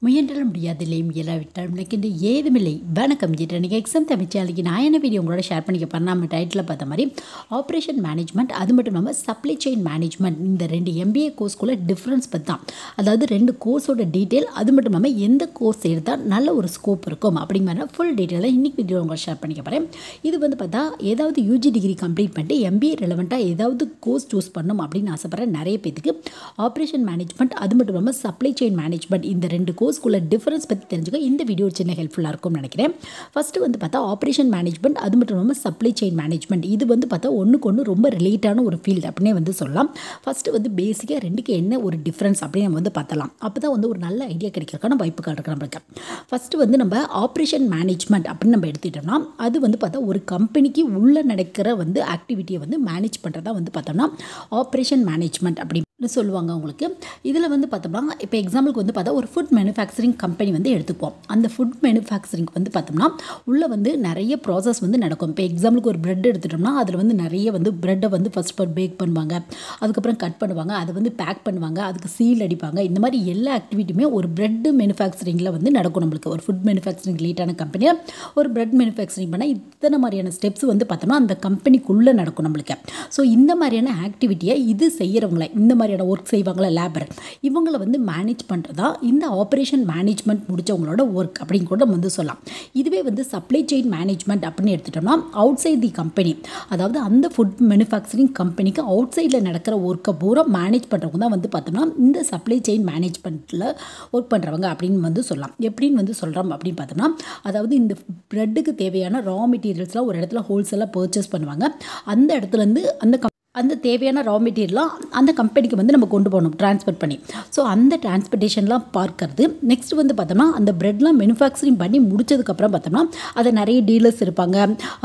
முயன்றால் முடியாதில்லை முயலாவிட்டால் முனைக்கின்ற ஏதுமில்லை வணக்கம் ஜிட்டு நீங்கள் எக்ஸாம் தமிச்சாலைக்கு நான் என்ன வீடியோ உங்களோட ஷேர் பண்ணிக்க போகிறேன் நம்ம டைட்டில் பார்த்த மாதிரி ஆப்ரேஷன் மேனேஜ்மெண்ட் அது மட்டும் இல்லாமல் சப்ளை செயின் மேனேஜ்மெண்ட் இந்த ரெண்டு எம்பிஏ கோர்ஸ்க்குள்ள டிஃப்ரென்ஸ் பற்றி தான் அதாவது ரெண்டு கோர்ஸோட டீட்டெயில் அது மட்டும் இல்லாமல் எந்த கோர்ஸ் எடுத்தால் நல்ல ஒரு ஸ்கோப் இருக்கும் அப்படிங்கிற ஃபுல் டீட்டெயிலாக இன்றைக்கி வீடியோ உங்களை ஷேர் பண்ணிக்க போகிறேன் இது வந்து பார்த்தா ஏதாவது யூஜி டிகிரி கம்ப்ளீட் பண்ணிட்டு எம்பிஏ ரெலவெண்ட்டாக ஏதாவது கோர்ஸ் சூஸ் பண்ணணும் அப்படின்னு ஆசைப்படுற நிறைய பேத்துக்கு ஆப்ரேஷன் மேனேஜ்மெண்ட் அது மட்டும் இல்லாமல் சப்ளை செயின் மேனேஜ்மெண்ட் இந்த ரெண்டு கோர்ஸ்க்குள்ள டிஃபரன்ஸ் பற்றி தெரிஞ்சுக்க இந்த வீடியோ ஒரு சின்ன ஹெல்ப்ஃபுல்லாக இருக்கும்னு நினைக்கிறேன் ஃபஸ்ட்டு வந்து பார்த்தா ஆப்ரேஷன் மேனேஜ்மெண்ட் அது மட்டும் இல்லாமல் சப்ளை செயின் மேனேஜ்மெண்ட் இது வந்து பார்த்தா ஒன்றுக்கு ஒன்று ரொம்ப ரிலேட்டான ஒரு ஃபீல்டு அப்படின்னே வந்து சொல்லலாம் ஃபஸ்ட்டு வந்து பேசிக்காக ரெண்டுக்கு என்ன ஒரு டிஃப்ரென்ஸ் அப்படின்னு நம்ம வந்து பார்த்தலாம் அப்போ தான் வந்து ஒரு நல்ல ஐடியா கிடைக்கிறதுக்கான வாய்ப்புகள் இருக்குது நம்மளுக்கு ஃபஸ்ட்டு வந்து நம்ம ஆப்ரேஷன் மேனேஜ்மெண்ட் அப்படின்னு நம்ம எடுத்துக்கிட்டோம்னா அது வந்து பார்த்தா ஒரு கம்பெனிக்கு உள்ளே நடக்கிற வந்து ஆக்டிவிட்டியை வந்து மேனேஜ் பண்ணுறதா வந்து பார்த்தோம்னா ஆப்ரேஷன் மேனேஜ்மெண்ட் அப்படி சொல்லுவாங்க உங்களுக்கு இதில் வந்து பார்த்தோம்னா இப்போ எக்ஸாம்பிளுக்கு வந்து பார்த்தா ஒரு ஃபுட் மேனுஃபேக்சரிங் கம்பெனி வந்து எடுத்துப்போம் அந்த ஃபுட் மேனுஃபேக்சரிங் வந்து பார்த்தோம்னா உள்ளே வந்து நிறைய ப்ராசஸ் வந்து நடக்கும் இப்போ எக்ஸாம்பிளுக்கு ஒரு பிரெட் எடுத்துட்டோம்னா அதில் வந்து நிறைய வந்து ப்ரெட்டை வந்து ஃபஸ்ட் பர் பேக் பண்ணுவாங்க அதுக்கப்புறம் கட் பண்ணுவாங்க அதை வந்து பேக் பண்ணுவாங்க அதுக்கு சீல் அடிப்பாங்க இந்த மாதிரி எல்லா ஆக்டிவிட்டியுமே ஒரு பிரெட் மேனுஃபேக்சரிங்கில் வந்து நடக்கும் நம்மளுக்கு ஒரு ஃபுட் மேனுஃபேக்சரிங் ரிலேட்டான கம்பெனியாக ஒரு பிரெட் மேனுஃபேக்சரிங் பண்ணால் இத்தனை மாதிரியான ஸ்டெப்ஸ் வந்து பார்த்தோம்னா அந்த கம்பெனிக்குள்ளே நடக்கும் நம்மளுக்கு ஸோ இந்த மாதிரியான ஆக்டிவிட்டியை இது செய்கிறவங்கள இந்த மாதிரியான ஒர்க் செய்வாங்களா லேபர் இவங்களை வந்து மேனேஜ் பண்ணுறதா இந்த ஆப்ரேஷன் மேனேஜ்மெண்ட் முடித்தவங்களோட ஒர்க் அப்படின்னு கூட நம்ம வந்து சொல்லலாம் இதுவே வந்து சப்ளை செயின் மேனேஜ்மெண்ட் அப்படின்னு எடுத்துட்டோம்னா அவுட் சைட் தி கம்பெனி அதாவது அந்த ஃபுட் மேனுஃபேக்சரிங் கம்பெனிக்கு அவுட் சைடில் நடக்கிற ஒர்க்கை பூரா மேனேஜ் பண்ணுறவங்க தான் வந்து பார்த்தோம்னா இந்த சப்ளை செயின் மேனேஜ்மெண்ட்டில் ஒர்க் பண்ணுறவங்க அப்படின்னு வந்து சொல்லலாம் எப்படின்னு வந்து சொல்கிறோம் அப்படின்னு பார்த்தோம்னா அதாவது இந்த ப்ரெட்டுக்கு தேவையான ரா மெட்டீரியல்ஸ்லாம் ஒரு இடத்துல ஹோல்சேலாக பர்ச்சேஸ் பண்ணுவாங்க அந்த இடத்துலேருந்து அந்த அந்த தேவையான ரா மெட்டீரியலாம் அந்த கம்பெனிக்கு வந்து நம்ம கொண்டு போகணும் டிரான்ஸ்போர்ட் பண்ணி ஸோ அந்த டிரான்ஸ்போர்ட்டேஷன்லாம் பார்க்கறது நெக்ஸ்ட் வந்து பார்த்தோம்னா அந்த ப்ரெட்லாம் மேனுஃபேக்சரிங் பண்ணி முடிச்சதுக்கப்புறம் பார்த்தோம்னா அதை நிறைய டீலர்ஸ் இருப்பாங்க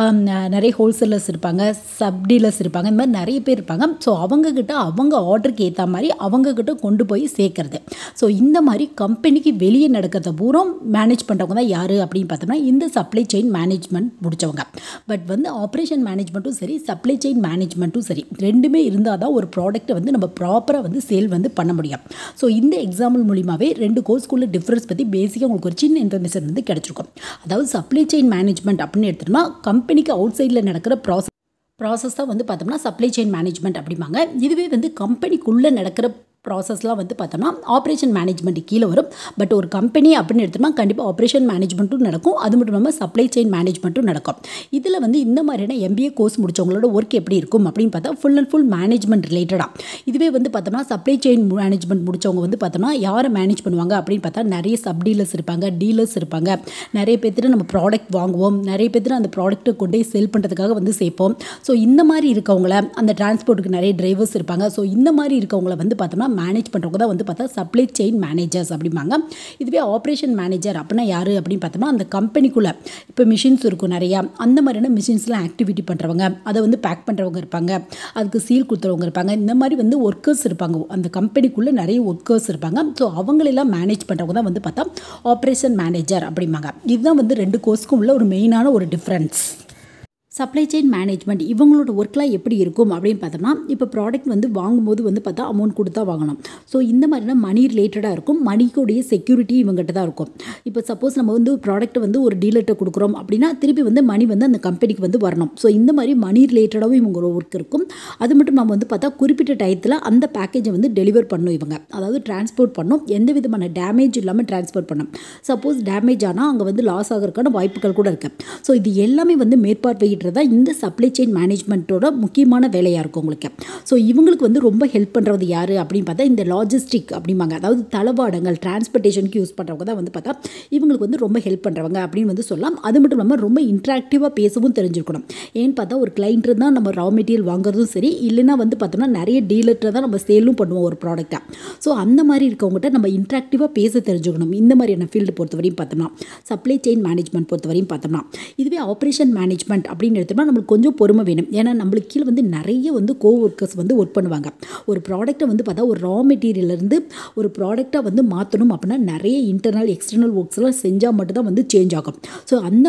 நிறைய ஹோல்சேலர்ஸ் இருப்பாங்க சப் டீலர்ஸ் இருப்பாங்க இந்த மாதிரி நிறைய பேர் இருப்பாங்க ஸோ அவங்கக்கிட்ட அவங்க ஆர்டருக்கு ஏற்ற மாதிரி அவங்கக்கிட்ட கொண்டு போய் சேர்க்கறது ஸோ இந்த மாதிரி கம்பெனிக்கு வெளியே நடக்கிறத பூரா மேனேஜ் பண்ணுறவங்க தான் யார் அப்படின்னு பார்த்தோம்னா இந்த சப்ளை செயின் மேனேஜ்மெண்ட் முடித்தவங்க பட் வந்து ஆப்ரேஷன் மேனேஜ்மெண்ட்டும் சரி சப்ளை செயின் மேனேஜ்மெண்ட்டும் சரி ரெண்டுமே இருந்தால் தான் ஒரு ப்ராடக்ட்டை வந்து நம்ம ப்ராப்பராக வந்து சேல் வந்து பண்ண முடியும் ஸோ இந்த எக்ஸாம்பிள் மூலியமாகவே ரெண்டு கோர்ஸ்க்குள்ள டிஃப்ரென்ஸ் பற்றி பேசிக்காக உங்களுக்கு ஒரு சின்ன இன்ஃபர்மேஷன் வந்து கிடச்சிருக்கும் அதாவது சப்ளை செயின் மேனேஜ்மெண்ட் அப்படின்னு எடுத்துட்டோம்னா கம்பெனிக்கு அவுட் சைடில் நடக்கிற ப்ராசஸ் ப்ராசஸ் தான் வந்து பார்த்தோம்னா சப்ளை செயின் மேனேஜ்மெண்ட் அப்படிம்பாங்க இதுவே வந்து கம்பெனிக்குள்ளே நடக்கிற ப்ராசஸ்லாம் வந்து பார்த்தோம்னா ஆப்ரேஷன் மேனேஜ்மெண்ட் கீழே வரும் பட் ஒரு கம்பெனி அப்படின்னு எடுத்தோம்னா கண்டிப்பாக ஆப்ரேஷன் மேனேஜ்மெண்ட்டும் நடக்கும் அது மட்டும் இல்லாமல் சப்ளை செயின் மேனேஜ்மெண்ட்டும் நடக்கும் இதில் வந்து இந்த மாதிரியான எம்பிஏ கோர்ஸ் முடிச்சவங்களோட ஒர்க் எப்படி இருக்கும் அப்படின்னு பார்த்தா ஃபுல் அண்ட் ஃபுல் மேனேஜ்மெண்ட் ரிலேட்டடாக இதுவே வந்து பார்த்தோம்னா சப்ளை செயின் மேனேஜ்மெண்ட் முடிச்சவங்க வந்து பார்த்தோம்னா யாரை மேனேஜ் பண்ணுவாங்க அப்படின்னு பார்த்தா நிறைய சப் டீலர்ஸ் இருப்பாங்க டீலர்ஸ் இருப்பாங்க நிறைய பேர்த்துட்டு நம்ம ப்ராடக்ட் வாங்குவோம் நிறைய பேர்த்துட்டு அந்த ப்ராடக்ட்டை கொண்டு போய் செல் பண்ணுறதுக்காக வந்து சேர்ப்போம் ஸோ இந்த மாதிரி இருக்கவங்கள அந்த டிரான்ஸ்போர்ட்டுக்கு நிறைய டிரைவர்ஸ் இருப்பாங்க ஸோ இந்த மாதிரி இருக்கவங்கள வந்து பார்த்தோம்னா மேனேஜ் பண்ணுறவங்க தான் வந்து பார்த்தா சப்ளை செயின் மேனேஜர்ஸ் அப்படிம்பாங்க இதுவே ஆப்ரேஷன் மேனேஜர் அப்படின்னா யார் அப்படின்னு பார்த்தோம்னா அந்த கம்பெனிக்குள்ளே இப்போ மிஷின்ஸ் இருக்கும் நிறையா அந்த மாதிரியான மிஷின்ஸ்லாம் ஆக்டிவிட்டி பண்ணுறவங்க அதை வந்து பேக் பண்ணுறவங்க இருப்பாங்க அதுக்கு சீல் கொடுத்துறவங்க இருப்பாங்க இந்த மாதிரி வந்து ஒர்க்கர்ஸ் இருப்பாங்க அந்த கம்பெனிக்குள்ளே நிறைய ஒர்க்கர்ஸ் இருப்பாங்க ஸோ அவங்களெல்லாம் மேனேஜ் பண்ணுறவங்க தான் வந்து பார்த்தா ஆப்ரேஷன் மேனேஜர் அப்படிம்பாங்க இதுதான் வந்து ரெண்டு கோர்ஸ்க்கும் உள்ள ஒரு மெயினான ஒரு டிஃப்ரென்ஸ் சப்ளை செயின் மேனேஜ்மெண்ட் இவங்களோட ஒர்க்லாம் எப்படி இருக்கும் அப்படின்னு பார்த்தோம்னா இப்போ ப்ராடக்ட் வந்து வாங்கும்போது வந்து பார்த்தா அமௌண்ட் கொடுத்தா வாங்கணும் ஸோ இந்த மாதிரினா மணி ரிலேட்டடாக இருக்கும் மணிக்குடைய செக்யூரிட்டி இவங்ககிட்ட தான் இருக்கும் இப்போ சப்போஸ் நம்ம வந்து ப்ராடக்ட்டை வந்து ஒரு டீலர்கிட்ட கொடுக்குறோம் அப்படின்னா திருப்பி வந்து மணி வந்து அந்த கம்பெனிக்கு வந்து வரணும் ஸோ இந்த மாதிரி மணி ரிலேட்டடாகவும் இவங்களோட ஒர்க் இருக்கும் அது மட்டும் நம்ம வந்து பார்த்தா குறிப்பிட்ட டயத்தில் அந்த பேக்கேஜை வந்து டெலிவர் பண்ணும் இவங்க அதாவது டிரான்ஸ்போர்ட் பண்ணும் எந்த விதமான டேமேஜ் இல்லாமல் டிரான்ஸ்போர்ட் பண்ணும் சப்போஸ் டேமேஜ் ஆனால் அங்கே வந்து லாஸ் ஆகிறதுக்கான வாய்ப்புகள் கூட இருக்குது ஸோ இது எல்லாமே வந்து மேற்பார்வையிட்டு தான் இந்த சப்ளை செயின் மேனேஜ்மெண்ட்டோட முக்கியமான வேலையாக இருக்கும் உங்களுக்கு ஸோ இவங்களுக்கு வந்து ரொம்ப ஹெல்ப் பண்ணுறது யார் அப்படின்னு பார்த்தா இந்த லாஜிஸ்டிக் அப்படிம்பாங்க அதாவது தளவாடங்கள் டிரான்ஸ்போர்ட்டேஷனுக்கு யூஸ் பண்ணுறவங்க தான் வந்து பார்த்தா இவங்களுக்கு வந்து ரொம்ப ஹெல்ப் பண்ணுறவங்க அப்படின்னு வந்து சொல்லலாம் அது மட்டும் இல்லாமல் ரொம்ப இன்ட்ராக்டிவாக பேசவும் தெரிஞ்சிருக்கணும் ஏன்னு பார்த்தா ஒரு கிளைண்ட் தான் நம்ம ரா மெட்டீரியல் வாங்குறதும் சரி இல்லைன்னா வந்து பார்த்தோம்னா நிறைய டீலர்கிட்ட தான் நம்ம சேலும் பண்ணுவோம் ஒரு ப்ராடக்ட்டை ஸோ அந்த மாதிரி இருக்கவங்ககிட்ட நம்ம இன்ட்ராக்டிவாக பேச தெரிஞ்சுக்கணும் இந்த மாதிரியான ஃபீல்டு பொறுத்தவரையும் பார்த்தோம்னா சப்ளை செயின் மேனேஜ்மெண்ட் பொறுத்தவரையும் பார்த்தோம்னா இதுவே ஆப்ரேஷன் மேனேஜ்மெண்ட் அப்படின்னு எடுத்தோம்னா நம்மளுக்கு கொஞ்சம் பொறுமை வேணும் ஏன்னா நம்மளுக்கு கீழே வந்து நிறைய வந்து கோ ஒர்க்கர்ஸ் வந்து ஒர்க் பண்ணுவாங்க ஒரு ப்ராடக்ட்டை வந்து பார்த்தா ஒரு ரா மெட்டீரியல்லேருந்து ஒரு ப்ராடக்டாக வந்து மாற்றணும் அப்படின்னா நிறைய இன்டர்னல் எக்ஸ்டர்னல் ஒர்க்ஸ்லாம் செஞ்சால் மட்டும்தான் வந்து சேஞ்ச் ஆகும் ஸோ அந்த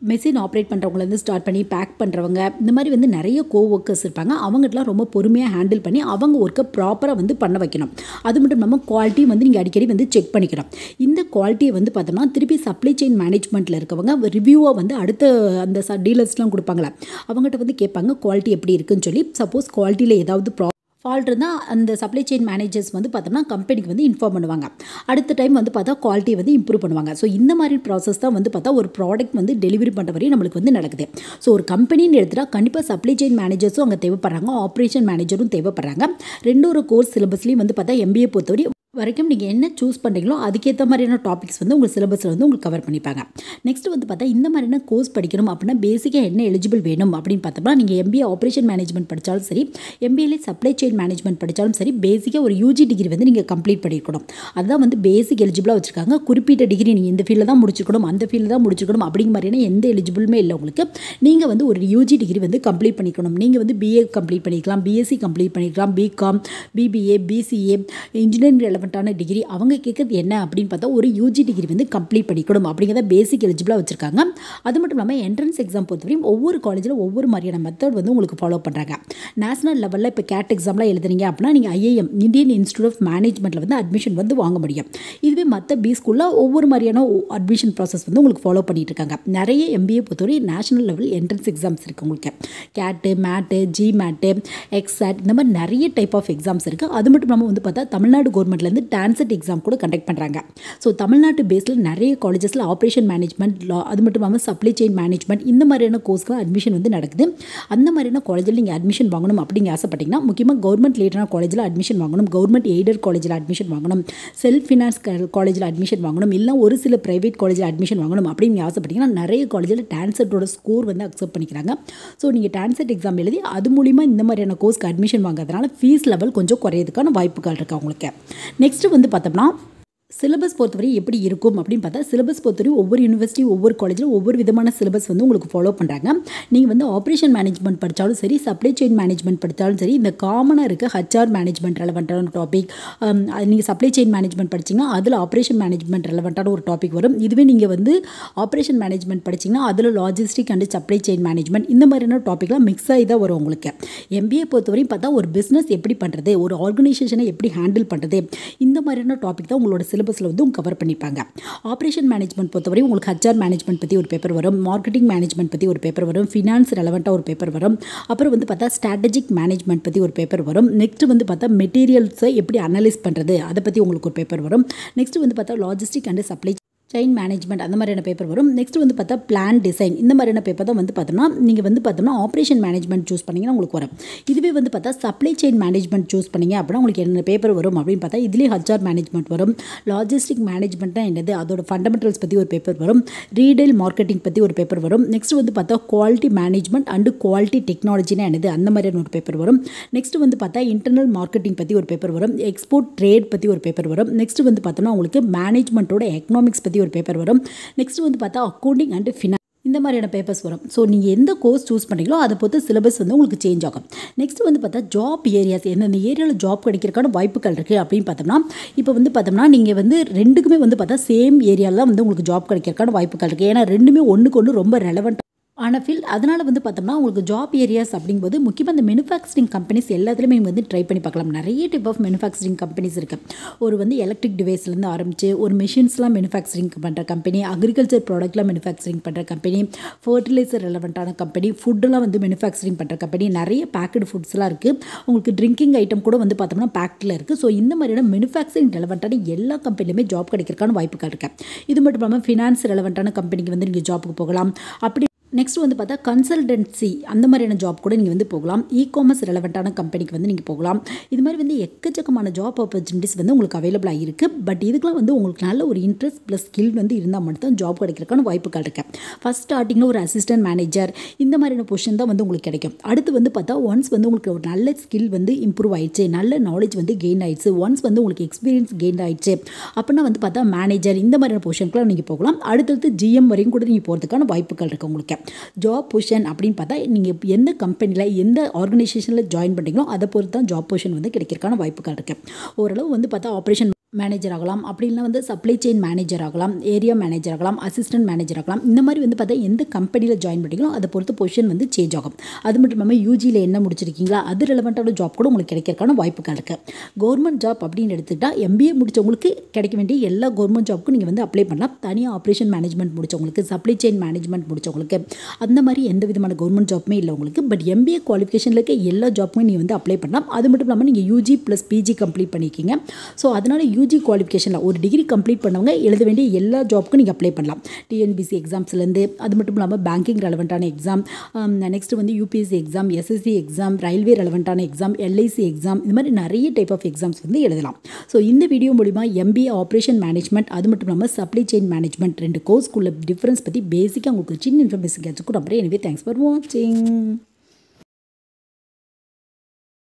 மெஷின் ஆப்ரேட் பண்ணுறவங்கலேருந்து ஸ்டார்ட் பண்ணி பேக் பண்ணுறவங்க இந்த மாதிரி வந்து நிறைய கோ ஒர்க்கர்ஸ் இருப்பாங்க அவங்ககிட்டலாம் ரொம்ப பொறுமையாக ஹேண்டில் பண்ணி அவங்க ஒர்க்கை ப்ராப்பராக வந்து பண்ண வைக்கணும் அது மட்டும் இல்லாமல் குவாலிட்டியும் வந்து நீங்கள் அடிக்கடி வந்து செக் பண்ணிக்கணும் இந்த குவாலிட்டியை வந்து பார்த்தோம்னா திருப்பி சப்ளை செயின் மேனேஜ்மெண்ட்டில் இருக்கவங்க ரிவ்யூவாக வந்து அடுத்த அந்த டீலர்ஸ்லாம் கொடுப்பாங்களே அவங்ககிட்ட வந்து கேட்பாங்க குவாலிட்டி எப்படி இருக்குன்னு சொல்லி சப்போஸ் குவாலிட்டியில் ஏதாவது ப்ரா ஃபால்ட் இருந்தால் அந்த சப்ளை செயின் மேனேஜர்ஸ் வந்து பார்த்தோம்னா கம்பெனிக்கு வந்து இன்ஃபார்ம் பண்ணுவாங்க அடுத்த டைம் வந்து பார்த்தா குவாலிட்டி வந்து இம்ப்ரூவ் பண்ணுவாங்க ஸோ இந்த மாதிரி ப்ராசஸ் தான் வந்து பார்த்தா ஒரு ப்ராடக்ட் வந்து டெலிவரி பண்ணுற வரையும் நம்மளுக்கு வந்து நடக்குது ஸோ ஒரு கம்பெனின்னு எடுத்துகிட்டா கண்டிப்பாக சப்ளை செயின் மேனேஜர்ஸும் அங்கே தேவைப்படுறாங்க ஆப்ரேஷன் மேனேஜரும் தேவைப்படுறாங்க ரெண்டு ஒரு கோர்ஸ் சிலபஸ்லேயும் வந்து பார்த்தா எம்பிஏ பொறுத்தவரை வரைக்கும் நீங்கள் என்ன சூஸ் பண்ணுறீங்களோ அதுக்கேற்ற மாதிரியான டாபிக்ஸ் வந்து உங்கள் சிலபஸில் வந்து உங்களுக்கு கவர் பண்ணிப்பாங்க நெக்ஸ்ட் வந்து பார்த்தா இந்த மாதிரியான கோர்ஸ் படிக்கணும் அப்படின்னா பேசிக்காக என்ன எலிஜிபிள் வேணும் அப்படின்னு பார்த்தோம்னா நீங்கள் எம்பிஏ ஆப்ரேஷன் மேனேஜ்மெண்ட் படித்தாலும் சரி எம்பிஏலே சப்ளை செயின் மேனேஜ்மெண்ட் படித்தாலும் சரி பேசிக்காக ஒரு யூஜி டிகிரி வந்து நீங்கள் கம்ப்ளீட் பண்ணியிருக்கணும் அதுதான் வந்து பேசிக் எலிஜிபிளாக வச்சுருக்காங்க குறிப்பிட்ட டிகிரி நீங்கள் இந்த ஃபீல்டில் தான் முடிச்சிருக்கணும் அந்த ஃபீல்டில் தான் முடிச்சிருக்கணும் அப்படிங்கிற மாதிரியான எந்த எலிஜிபிளுமே இல்லை உங்களுக்கு நீங்கள் வந்து ஒரு யூஜி டிகிரி வந்து கம்ப்ளீட் பண்ணிக்கணும் நீங்கள் வந்து பிஏ கம்ப்ளீட் பண்ணிக்கலாம் பிஎஸ்சி கம்ப்ளீட் பண்ணிக்கலாம் பிகாம் பிபிஏ பிசிஏ இன்ஜினியரிங் ரெலவெண்ட்டான டிகிரி அவங்க கேட்குறது என்ன அப்படின்னு பார்த்தா ஒரு யூஜி டிகிரி வந்து கம்ப்ளீட் பண்ணிக்கணும் அப்படிங்கிறத பேசிக் எலிஜிபிளாக வச்சுருக்காங்க அது மட்டும் இல்லாமல் என்ட்ரன்ஸ் எக்ஸாம் பொறுத்தவரையும் ஒவ்வொரு காலேஜில் ஒவ்வொரு மாதிரியான மெத்தட் வந்து உங்களுக்கு ஃபாலோ பண்ணுறாங்க நேஷனல் லெவலில் இப்போ கேட் எக்ஸாம்லாம் எழுதுறீங்க அப்படின்னா நீங்கள் ஐஏஎம் இந்தியன் இன்ஸ்டியூட் ஆஃப் மேனேஜ்மெண்ட்டில் வந்து அட்மிஷன் வந்து வாங்க முடியும் இதுவே மற்ற பி ஸ்கூலில் ஒவ்வொரு மாதிரியான அட்மிஷன் ப்ராசஸ் வந்து உங்களுக்கு ஃபாலோ பண்ணிட்டு இருக்காங்க நிறைய எம்பிஏ பொறுத்தவரை நேஷனல் லெவல் என்ட்ரன்ஸ் எக்ஸாம்ஸ் இருக்குது உங்களுக்கு கேட்டு மேட்டு ஜி மேட்டு எக்ஸாட் இந்த மாதிரி நிறைய டைப் ஆஃப் எக்ஸாம்ஸ் இருக்குது அது மட்டும் இல்லாமல் வந்து பார்த்தா தமிழ்நாடு கவர்மெண்ட்லேருந்து டான்செட் எக்ஸாம் கூட கண்டக்ட் பண்ணுறாங்க ஸோ தமிழ்நாட்டு பேஸில் நிறைய காலேஜஸில் ஆப்ரேஷன் மேனேஜ்மெண்ட் லா அது மட்டும் இல்லாமல் சப்ளை செயின் மேனேஜ்மெண்ட் இந்த மாதிரியான கோர்ஸ்க்குலாம் அட்மிஷன் வந்து நடக்குது அந்த மாதிரியான காலேஜில் நீங்கள் அட்மிஷன் வாங்கணும் அப்படிங்க ஆசைப்பட்டீங்கன்னா முக்கியமாக கவர்மெண்ட் லேட்டரான காலேஜில் அட்மிஷன் வாங்கணும் கவர்மெண்ட் எய்டட் காலேஜில் அட்மிஷன் வாங்கணும் செல்ஃப் ஃபினான்ஸ் காலேஜில் அட்மிஷன் வாங்கணும் இல்லை ஒரு சில ப்ரைவேட் காலேஜில் அட்மிஷன் வாங்கணும் அப்படின்னு ஆசைப்பட்டீங்கன்னா நிறைய காலேஜில் டான்செட்டோட ஸ்கோர் வந்து அக்செப்ட் பண்ணிக்கிறாங்க ஸோ நீங்கள் டான்செட் எக்ஸாம் எழுதி அது மூலிமா இந்த மாதிரியான கோர்ஸ்க்கு அட்மிஷன் வாங்குறதுனால ஃபீஸ் லெவல் கொஞ்சம் குறையிறதுக்கான வாய்ப்புகள் இருக்குது அவங்களுக்கு நெக்ஸ்ட்டு வந்து பார்த்தோம்னா சிலபஸ் பொறுத்தவரை எப்படி இருக்கும் அப்படின்னு பார்த்தா சிலபஸ் பொறுத்தவரை ஒவ்வொரு யூனிவர்சிட்டி ஒவ்வொரு காலேஜில் ஒவ்வொரு விதமான சிலபஸ் வந்து உங்களுக்கு ஃபாலோ பண்ணுறாங்க நீங்கள் வந்து ஆப்ரேஷன் மேனேஜ்மெண்ட் படித்தாலும் சரி சப்ளை செயின் மேனேஜ்மெண்ட் படித்தாலும் சரி இந்த காமனாக இருக்க ஹச்ஆர் மேனேஜ்மெண்ட் ரெலவெண்ட்டான டாபிக் நீங்கள் சப்ளை செயின் மேனேஜ்மெண்ட் படிச்சிங்கன்னா அதில் ஆப்ரேஷன் மேனேஜ்மெண்ட் ரெலவெண்ட்டான ஒரு டாபிக் வரும் இதுவே நீங்கள் வந்து ஆப்ரேஷன் மேனேஜ்மெண்ட் படிச்சிங்கன்னா அதில் logistic and supply chain management இந்த மாதிரியான டாப்பிக்லாம் மிக்ஸ் ஆகி தான் வரும் உங்களுக்கு எம்பிஏ பொறுத்தவரையும் பார்த்தா ஒரு பிஸ்னஸ் எப்படி பண்ணுறது ஒரு ஆர்கனைசேஷனை எப்படி ஹேண்டில் பண்ணுறது இந்த மாதிரியான டாபிக் தான் உங்களோட சிலபஸில் வந்து உங்க கவர் பண்ணிப்பாங்க ஆப்ரேஷன் மேனேஜ்மெண்ட் பொறுத்தவரை உங்களுக்கு ஹச்ஆர் மேனேஜ்மெண்ட் பற்றி ஒரு பேப்பர் வரும் மார்க்கெட்டிங் மேனேஜ்மெண்ட் பற்றி ஒரு பேப்பர் வரும் ஃபினான்ஸ் ரெலவெண்ட்டாக ஒரு பேப்பர் வரும் அப்புறம் வந்து பார்த்தா ஸ்ட்ராட்டஜிக் மேனேஜ்மெண்ட் பற்றி ஒரு பேப்பர் வரும் நெக்ஸ்ட் வந்து பார்த்தா மெட்டீரியல்ஸை எப்படி அனலைஸ் பண்ணுறது அதை பற்றி உங்களுக்கு ஒரு பேப்பர் வரும் நெக்ஸ்ட் வந்து பார்த்தா logistic and supply chain management அந்த மாதிரியான பேப்பர் வரும் நெக்ஸ்ட் வந்து பார்த்தா பிளான் டிசைன் இந்த மாதிரியான பேப்பர் தான் வந்து பார்த்தோம்னா நீங்கள் வந்து பார்த்தோம்னா ஆப்ரேஷன் மேனேஜ்மெண்ட் சூஸ் பண்ணிங்கன்னா உங்களுக்கு வரும் இதுவே வந்து பார்த்தா சப்ளை செயின் மேனேஜ்மெண்ட் சூஸ் பண்ணிங்க அப்படின்னா உங்களுக்கு என்ன பேப்பர் வரும் அப்படின்னு பார்த்தா இதுலேயே ஹச்ஆர் மேனேஜ்மெண்ட் வரும் லாஜிஸ்டிக் மேனேஜ்மெண்ட் தான் என்னது அதோட ஃபண்டமெண்டல்ஸ் பற்றி ஒரு பேப்பர் வரும் ரீடெயில் மார்க்கெட்டிங் பற்றி ஒரு பேப்பர் வரும் நெக்ஸ்ட் வந்து பார்த்தா குவாலிட்டி மேனேஜ்மெண்ட் அண்டு குவாலிட்டி டெக்னாலஜினா என்னது அந்த மாதிரியான ஒரு பேப்பர் வரும் நெக்ஸ்ட் வந்து பார்த்தா இன்டர்னல் மார்க்கெட்டிங் பற்றி ஒரு பேப்பர் வரும் எக்ஸ்போர்ட் ட்ரேட் பற்றி ஒரு பேப்பர் வரும் நெக்ஸ்ட் வந்து பார்த்தோம்னா உங்களுக்கு மேனேஜ்மெண்ட்டோட எக்கனாமிக்ஸ் பற்றி ஒரு பேப்பர் வரும் நெக்ஸ்ட் வந்து பார்த்தா அக்கௌண்டிங் அண்ட் ஃபினான்ஸ் இந்த மாதிரியான பேப்பர்ஸ் வரும் ஸோ நீங்கள் எந்த கோர்ஸ் சூஸ் பண்ணுறீங்களோ அதை பொறுத்து சிலபஸ் வந்து உங்களுக்கு சேஞ்ச் ஆகும் நெக்ஸ்ட் வந்து பார்த்தா ஜாப் ஏரியாஸ் எந்தெந்த ஏரியாவில் ஜாப் கிடைக்கிறக்கான வாய்ப்புகள் இருக்குது அப்படின்னு பார்த்தோம்னா இப்போ வந்து பார்த்தோம்னா நீங்கள் வந்து ரெண்டுக்குமே வந்து பார்த்தா சேம் ஏரியாவில் தான் வந்து உங்களுக்கு ஜாப் கிடைக்கிறக்கான வாய்ப்புகள் இருக்குது ஏன்னா ரெண்டுமே ஒன்றுக்கு ஒன்று ரொம்ப ரெலவெண்ட் ஆன ஃபீல்ட் அதனால் வந்து பார்த்தோம்னா உங்களுக்கு ஜாப் ஏரியாஸ் அப்படிங்கும்போது முக்கியமாக இந்த மேனுஃபேக்சரிங் கம்பெனிஸ் எல்லாத்துலேயுமே நீங்கள் வந்து ட்ரை பண்ணி பார்க்கலாம் நிறைய டைப் ஆஃப் மேனுஃபேக்சரிங் கம்பெனிஸ் இருக்குது ஒரு வந்து எலக்ட்ரிக் டிவைஸ்லேருந்து ஆரம்பிச்சு ஒரு மிஷின்ஸ்லாம் மேனுஃபேக்சரிங் பண்ணுற கம்பெனி அக்ரிகல்ச்சர் ப்ராடக்ட்லாம் மேனுஃபேக்சரிங் பண்ணுற கம்பெனி ஃபர்டிலைசர் ரெலவெண்ட்டான கம்பெனி ஃபுட்டெல்லாம் வந்து மேனுஃபேக்சரிங் பண்ணுற கம்பெனி நிறைய பேக்கடு ஃபுட்ஸ்லாம் இருக்குது உங்களுக்கு ட்ரிங்கிங் ஐட்டம் கூட வந்து பார்த்தோம்னா பேக்கில் இருக்குது ஸோ இந்த மாதிரியான மேனுஃபேக்சரிங் ரெலவெண்ட்டான எல்லா கம்பெனிலுமே ஜாப் கிடைக்கிறதுக்கான வாய்ப்புகள் இருக்குது இது மட்டும் இல்லாமல் ஃபினான்ஸ் ரெலவெண்ட்டான கம்பெனிக்கு வந்து நீங்கள் ஜாப்புக்கு போகலாம் அப்படி நெக்ஸ்ட் வந்து பார்த்தா கன்சல்டன்சி அந்த மாதிரியான ஜாப் கூட நீங்கள் வந்து போகலாம் இ காமர்ஸ் ரெலவெண்ட்டான கம்பெனிக்கு வந்து நீங்கள் போகலாம் இது மாதிரி வந்து எக்கச்சக்கமான ஜாப் ஆப்பர்ச்சுனிட்டிஸ் வந்து உங்களுக்கு அவைலபிளாக இருக்குது பட் இதுக்கெலாம் வந்து உங்களுக்கு நல்ல ஒரு இன்ட்ரெஸ்ட் ப்ளஸ் ஸ்கில் வந்து இருந்தால் மட்டும் ஜாப் கிடைக்கிறதுக்கான வாய்ப்புகள் இருக்குது ஃபஸ்ட் ஸ்டார்டிங்கில் ஒரு அசிஸ்டன்ட் மேனேஜர் இந்த மாதிரியான பொசிஷன் தான் வந்து உங்களுக்கு கிடைக்கும் அடுத்து வந்து பார்த்தா ஒன்ஸ் வந்து உங்களுக்கு ஒரு நல்ல ஸ்கில் வந்து இம்ப்ரூவ் ஆயிடுச்சு நல்ல நாலேஜ் வந்து கெயின் ஆயிடுச்சு ஒன்ஸ் வந்து உங்களுக்கு எக்ஸ்பீரியன்ஸ் கெயின் ஆயிடுச்சு அப்படின்னா வந்து பார்த்தா மேனேஜர் இந்த மாதிரியான பொசிஷனுக்குலாம் நீங்கள் போகலாம் அடுத்தடுத்து ஜிஎம் வரையும் கூட நீங்கள் போகிறதுக்கான வாய்ப்புகள் இருக்குது உங்களுக்கு ஜாப் பொசிஷன் அப்படின்னு பார்த்தா நீங்கள் எந்த கம்பெனியில் எந்த ஆர்கனைசேஷனில் ஜாயின் பண்ணுறீங்களோ அதை பொறுத்து தான் ஜாப் பொசிஷன் வந்து கிடைக்கிறதுக்கான வாய்ப்புகள் இருக்குது ஓரளவு வந்து பார்த்தா ஆப்ரேஷன் மேனேஜர் ஆகலாம் அப்படின்னா வந்து சப்ளை செயின் மேனேஜர் ஆகலாம் ஏரியா மேனேஜர் ஆகலாம் அசிஸ்டன்ட் மேனேஜர் ஆகலாம் இந்த மாதிரி வந்து பார்த்தா எந்த கம்பெனியில் ஜாயின் பண்ணிங்களோ அதை பொறுத்து பொசிஷன் வந்து சேஞ்ச் ஆகும் அது மட்டும் இல்லாமல் யூஜியில் என்ன முடிச்சிருக்கீங்களா அது ரெலவெண்ட்டான ஜாப் கூட உங்களுக்கு கிடைக்கிறதுக்கான வாய்ப்புகள் இருக்குது கவர்மெண்ட் ஜாப் அப்படின்னு எடுத்துக்கிட்டால் எம்பிஏ முடிச்சவங்களுக்கு கிடைக்க வேண்டிய எல்லா கவர்மெண்ட் ஜாப்க்கும் நீங்கள் வந்து அப்ளை பண்ணலாம் தனியாக ஆப்ரேஷன் மேனேஜ்மெண்ட் முடிச்சவங்களுக்கு சப்ளை செயின் மேனேஜ்மெண்ட் முடிச்சவங்களுக்கு அந்த மாதிரி எந்த விதமான கவர்மெண்ட் ஜாப்புமே இல்லை உங்களுக்கு பட் எம்பிஏ குவாலிஃபிகேஷனில் இருக்க எல்லா ஜாப்புமே நீங்கள் வந்து அப்ளை பண்ணலாம் அது மட்டும் இல்லாமல் நீங்கள் யூஜி ப்ளஸ் பிஜி கம்ப்ளீட் பண்ணியிருக்கீங்க ஸோ அதனால் யூஜி குவாலிஃபிகேஷனில் ஒரு டிகிரி கம்ப்ளீட் பண்ணவங்க எழுத வேண்டிய எல்லா ஜாப்க்கும் நீங்கள் அப்ளை பண்ணலாம் டிஎன்பிசி எக்ஸாம்ஸ்லேருந்து அது மட்டும் இல்லாமல் பேங்கிங் ரெலவெண்ட்டான எக்ஸாம் நெக்ஸ்ட் வந்து UPSC exam SSC exam railway ரெலவெண்ட்டான எக்ஸாம் எல்ஐசி எக்ஸாம் இந்த மாதிரி நிறைய டைப் ஆஃப் எக்ஸாம்ஸ் வந்து எழுதலாம் ஸோ இந்த வீடியோ மூலிமா எம்பிஏ ஆப்ரேஷன் மேனேஜ்மெண்ட் அது மட்டும் இல்லாமல் சப்ளை செயின் மேனேஜ்மெண்ட் ரெண்டு கோர்ஸ்க்குள்ள டிஃப்ரென்ஸ் பற்றி பேசிக்காக உங்களுக்கு சின்ன இன்ஃபர்மேஷன் கிடைச்சிக்கும் அப்புறம் எனவே தேங்க்ஸ் ஃபார் வாட்சிங்